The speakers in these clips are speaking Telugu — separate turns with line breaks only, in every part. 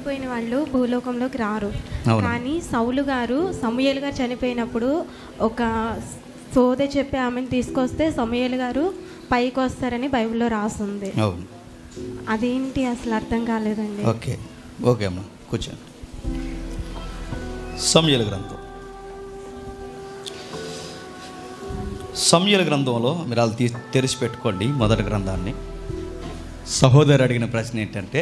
చనిపోయిన వాళ్ళు భూలోకంలోకి రారు
అవును.
కానీ సౌలు గారు సమూయేలు గారు చనిపోయినప్పుడు ఒక సోదె చెప్పి ఆమెను తీసుకొస్తే సమూయేలు గారు పైకి వస్తారని బైబిల్లో రాస్తుంది
అవును
అదేంటి అసలు అర్థం కాలేదండి
ఓకే ఓకే అమ్మా కూర్చోండి సమయల గ్రంథం సమయల గ్రంథంలో మీరు వాళ్ళు తీ తెరిచి పెట్టుకోండి మొదటి గ్రంథాన్ని సహోదరు అడిగిన ప్రశ్న ఏంటంటే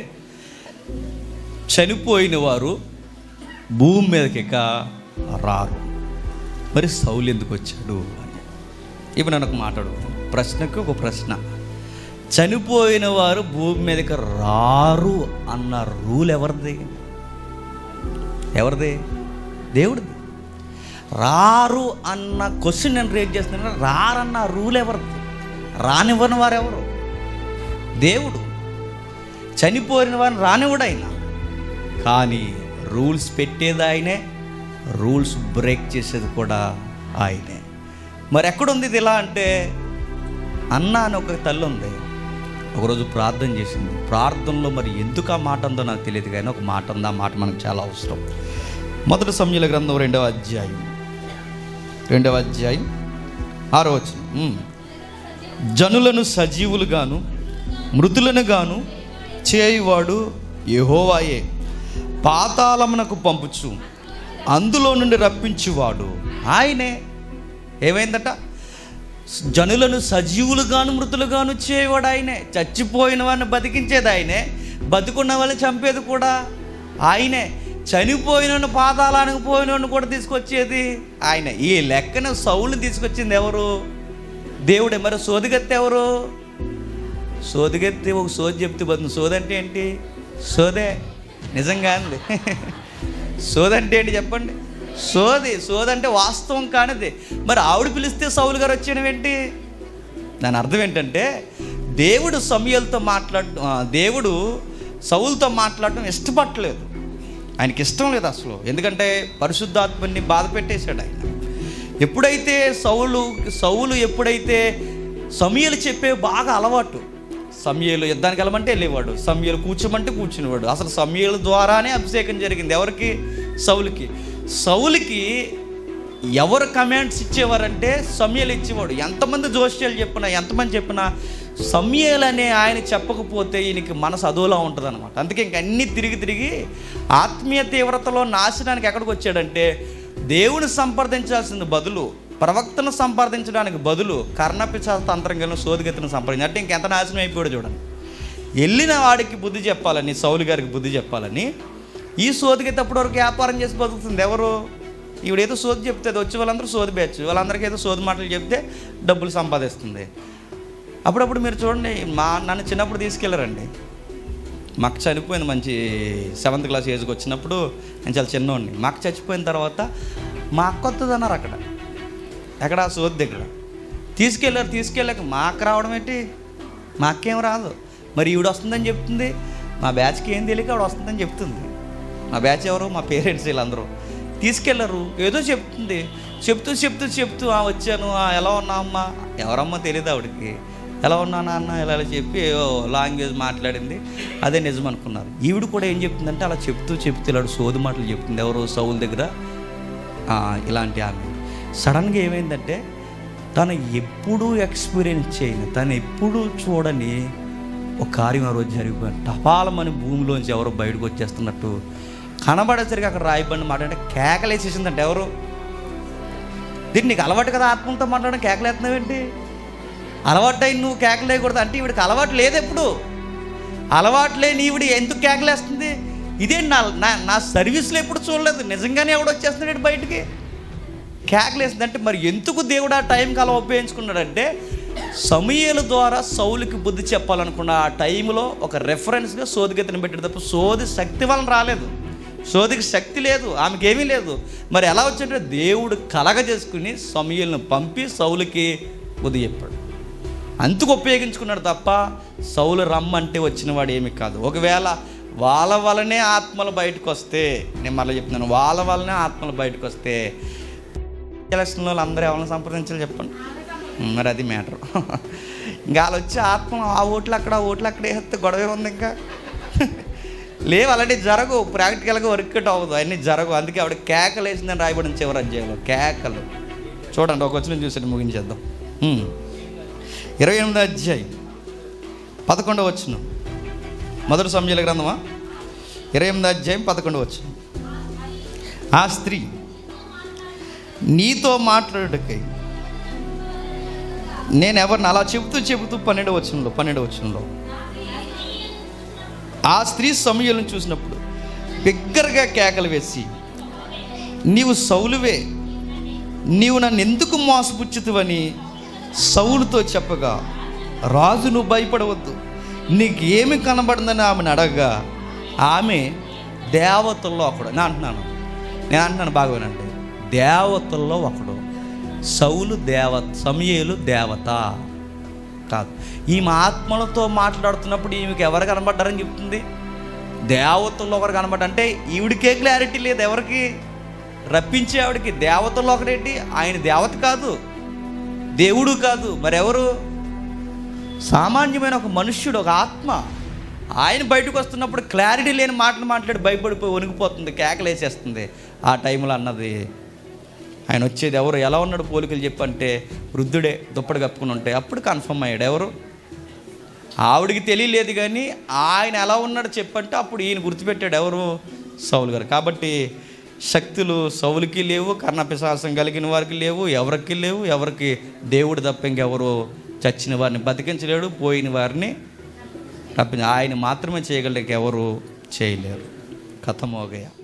చనిపోయిన వారు భూమి మీదకి ఇక రారు మరి సౌలు ఎందుకు వచ్చాడు అని ఇప్పుడు నన్ను ఒక మాట్లాడు ప్రశ్నకు ఒక ప్రశ్న చనిపోయిన వారు భూమి మీదకి రారు అన్న రూల్ ఎవరిది ఎవరిది దేవుడిది రారు అన్న క్వశ్చన్ నేను రేట్ చేస్తున్నా రారన్న రూల్ ఎవరిది రానివ్వని వారు ఎవరు దేవుడు చనిపోయిన వారిని రానివ్వడు ఆయన కానీ రూల్స్ పెట్టేది ఆయనే రూల్స్ బ్రేక్ చేసేది కూడా ఆయనే మరి ఎక్కడుంది ఇది ఇలా అంటే అన్న అని ఒక తల్లి ఉంది ఒకరోజు ప్రార్థన చేసింది ప్రార్థనలో మరి ఎందుకు ఆ మాట ఉందో నాకు తెలియదు కానీ ఒక మాట ఉంది ఆ మాట మనకు చాలా అవసరం మొదటి సమయాల గ్రంథం రెండవ అధ్యాయం రెండవ అధ్యాయం ఆరో వచనం ఉమ్. జనులను సజీవులుగాను మృతులను గాను చేయువాడు యెహోవాయే పాతాళమునకు పంపుచు అందులో నుండి రప్పించువాడు ఆయనే ఏమైందట జనులను సజీవులుగాను మృతులుగాను చేయవాడు ఆయనే చచ్చిపోయిన వాడిని బతికించేది ఆయనే బతుకున్న వాళ్ళని చంపేది కూడా ఆయనే చనిపోయిన పాతాళానికి పోయిన కూడా తీసుకొచ్చేది ఆయన ఈ లెక్కన సౌలు తీసుకొచ్చింది ఎవరు దేవుడే మరి సోదిగత్తి ఎవరు సోదిగెత్తి ఒక సోది చెప్తే పోతుంది సోది అంటే ఏంటి సోదే నిజంగా అంది సోది అంటే ఏంటి చెప్పండి సోది సోది అంటే వాస్తవం కానిది మరి ఆవిడ పిలిస్తే సౌలు గారు వచ్చేయడం ఏంటి దాని అర్థం ఏంటంటే దేవుడు సమయాలతో మాట్లాడ ఆ, దేవుడు సౌలుతో మాట్లాడటం ఇష్టపడలేదు ఆయనకి ఇష్టం లేదు అసలు ఎందుకంటే పరిశుద్ధాత్మని బాధ పెట్టేశాడు ఆయన ఎప్పుడైతే సౌలు సౌలు ఎప్పుడైతే సమయలు చెప్పే బాగా అలవాటు సమయలు యుద్ధానికి వెళ్ళమంటే వెళ్ళేవాడు సమయలు కూర్చోమంటే కూర్చునేవాడు అసలు సమయల ద్వారానే అభిషేకం జరిగింది ఎవరికి సౌలుకి సౌలుకి ఎవరు కమాండ్స్ ఇచ్చేవారంటే సమయలు ఇచ్చేవాడు ఎంతమంది జోష్యాలు చెప్పినా ఎంతమంది చెప్పినా సమయలు అనే ఆయన చెప్పకపోతే ఈయనకి మనసు అదోలా ఉంటుంది అనమాట అందుకే ఇంక అన్నీ తిరిగి తిరిగి ఆత్మీయ తీవ్రతలో నాశనానికి ఎక్కడికి వచ్చాడంటే దేవుని సంప్రదించాల్సిన బదులు ప్రవక్తను సంప్రదించడానికి బదులు కర్ణపిశాచ తంత్రంగా సోదిగతిని సంప్రదించి అంటే ఇంకెంత నాశనం అయిపోయాడు చూడండి వెళ్ళిన వాడికి బుద్ధి చెప్పాలని సౌలు గారికి బుద్ధి చెప్పాలని ఈ సోదిగతి అప్పటి వరకు వ్యాపారం చేసి బతుకుతుంది ఎవరు ఈవిడేదో సోది చెప్తే అది వచ్చి వాళ్ళందరూ సోది బ్యాచ్ వాళ్ళందరికీ ఏదో సోది మాటలు చెప్తే డబ్బులు సంపాదిస్తుంది అప్పుడప్పుడు మీరు చూడండి మా నన్ను చిన్నప్పుడు తీసుకెళ్ళారండి మా అక్క చనిపోయింది మంచి సెవెంత్ క్లాస్ ఏజ్కి వచ్చినప్పుడు నేను చాలా చిన్నోడిని మా అక్క చచ్చిపోయిన తర్వాత మా అక్క వస్తుంది అన్నారు అక్కడ ఎక్కడ ఆ సోది దగ్గర తీసుకెళ్ళారు తీసుకెళ్ళాక మా అక్క రావడం ఏంటి మా అక్క ఏం రాదు మరి ఈవిడ వస్తుందని చెప్తుంది మా బ్యాచ్కి ఏం తెలియక ఆవిడ వస్తుందని చెప్తుంది మా బ్యాచ్ ఎవరు మా పేరెంట్స్ వీళ్ళందరూ తీసుకెళ్ళరు ఏదో చెప్తుంది చెప్తూ చెప్తూ చెప్తూ ఆ వచ్చాను ఆ ఎలా ఉన్నా అమ్మా ఎవరమ్మా తెలియదు ఆవిడకి ఎలా ఉన్నా నాన్న ఇలా ఇలా చెప్పి ఏవో లాంగ్వేజ్ మాట్లాడింది అదే నిజం అనుకున్నారు ఈవిడ కూడా ఏం చెప్తుందంటే అలా చెప్తూ చెప్తూ ఇలాంటి సోది మాటలు చెప్తుంది ఎవరు సౌల్ దగ్గర ఆ, ఇలాంటి ఆమె సడన్గా ఏమైందంటే తను ఎప్పుడూ ఎక్స్పీరియన్స్ చేయని తను ఎప్పుడూ చూడని ఒక కార్యం ఆ రోజు జరిగిపోయింది టపాలమని భూమిలోంచి ఎవరో బయటకు వచ్చేస్తున్నట్టు కనబడేసరికి అక్కడ రాయిబండి మాట అంటే కేకలేసేసిందంటే ఎవరు దీన్ని నీకు అలవాటు కదా ఆత్మలతో మాట్లాడడం కేకలేస్తున్నావేంటి అలవాటు అయి నువ్వు కేకలేయకూడదు అంటే ఈవిడికి అలవాటు లేదు ఎప్పుడు అలవాటు లేని ఈవిడ ఎందుకు కేకలేస్తుంది ఇదే నా నా నా సర్వీస్లో ఎప్పుడు చూడలేదు నిజంగానే ఎవడు వచ్చేస్తున్నాడు బయటికి కేకలేస్తుంది అంటే మరి ఎందుకు దేవుడు ఆ టైంకి అలా ఉపయోగించుకున్నాడంటే సమయల ద్వారా సౌలుకి బుద్ధి చెప్పాలనుకున్న ఆ టైంలో ఒక రెఫరెన్స్గా సోదిగతిని పెట్టాడు తప్ప సోది శక్తి వలన రాలేదు సోదికి శక్తి లేదు ఆమెకి ఏమీ లేదు మరి ఎలా వచ్చింటే దేవుడు కలగ చేసుకుని సమయలను పంపి సౌలుకి బుద్ధి చెప్పాడు అందుకు ఉపయోగించుకున్నాడు తప్ప సౌలు రమ్మంటే వచ్చిన వాడు ఏమి కాదు ఒకవేళ వాళ్ళ వలనే ఆత్మలు బయటకు వస్తే నేను మళ్ళీ చెప్తున్నాను వాళ్ళ వలనే ఆత్మలు బయటకు వస్తే ఎలక్షన్లో అందరూ ఎవరిని సంప్రదించాలి చెప్పండి ఉం, మరి అది మ్యాటర్ ఇంకా వాళ్ళు వచ్చి ఆత్మ ఆ ఓట్లు అక్కడ ఆ ఓట్లు అక్కడ వేస్తే గొడవే ఉంది ఇంకా లేవు అలాంటివి జరగవు ప్రాక్టికల్గా వర్కౌట్ అవ్వదు అన్నీ జరగవు అందుకే ఆవిడ కేకలు వేసిందని రాయబడిన చివరి అధ్యాయంలో కేకలు చూడండి ఒక వచ్చిన చూసి ముగించేద్దాం ఉమ్. ఇరవై ఎనిమిది అధ్యాయం పదకొండవ వచ్చిన మొదటి సమయాల గ్రంథమా ఇరవై ఎనిమిది అధ్యాయం పదకొండవ వచ్చిన ఆ స్త్రీ నీతో మాట్లాడకై నేను ఎవరిని అలా చెబుతూ చెబుతూ పన్నెండు వచ్చంలో పన్నెండు వచ్చంలో ఆ స్త్రీ సమయాలను చూసినప్పుడు బిగ్గరగా కేకలు వేసి నీవు సౌలువే నీవు నన్ను ఎందుకు మోసపుచ్చుతువని సౌలుతో చెప్పగా రాజు నువ్వు భయపడవద్దు నీకు ఏమి కనబడిందని ఆమెను అడగగా ఆమె దేవతల్లో ఒకడు నేను అంటున్నాను నేను అంటున్నాను బాగోనండి దేవతల్లో ఒకడు సౌలు దేవ సమయేలు దేవత కాదు ఈమె ఆత్మలతో మాట్లాడుతున్నప్పుడు ఈమెకి ఎవరు కనబడ్డారని చెప్తుంది దేవతల్లో ఒకరు కనబడ్డ అంటే ఈవిడికే క్లారిటీ లేదు ఎవరికి రప్పించే ఆవిడకి దేవతల్లో ఒకడేంటి ఆయన దేవత కాదు దేవుడు కాదు మరెవరు సామాన్యమైన ఒక మనుష్యుడు ఒక ఆత్మ ఆయన బయటకు వస్తున్నప్పుడు క్లారిటీ లేని మాటలు మాట్లాడి భయపడిపోయి వణికిపోతుంది కేకలేసేస్తుంది ఆ టైంలో అన్నది ఆయన వచ్చేది ఎవరు ఎలా ఉన్నాడు పోలికలు చెప్పంటే వృద్ధుడే దుప్పటి కప్పుకుని ఉంటే అప్పుడు కన్ఫర్మ్ అయ్యాడు ఎవరు ఆవిడికి తెలియలేదు కానీ ఆయన ఎలా ఉన్నాడు చెప్పంటే అప్పుడు ఈయన గుర్తుపెట్టాడు ఎవరు సౌలు గారు కాబట్టి శక్తులు సౌలుకి లేవు కర్ణపిశాసం కలిగిన వారికి లేవు ఎవరికి లేవు ఎవరికి దేవుడు తప్ప ఇంకెవరు చచ్చిన వారిని బతికించలేడు పోయిన వారిని రప్పించి ఆయన మాత్రమే చేయగలిగే ఎవరు చేయలేరు కథమోగయ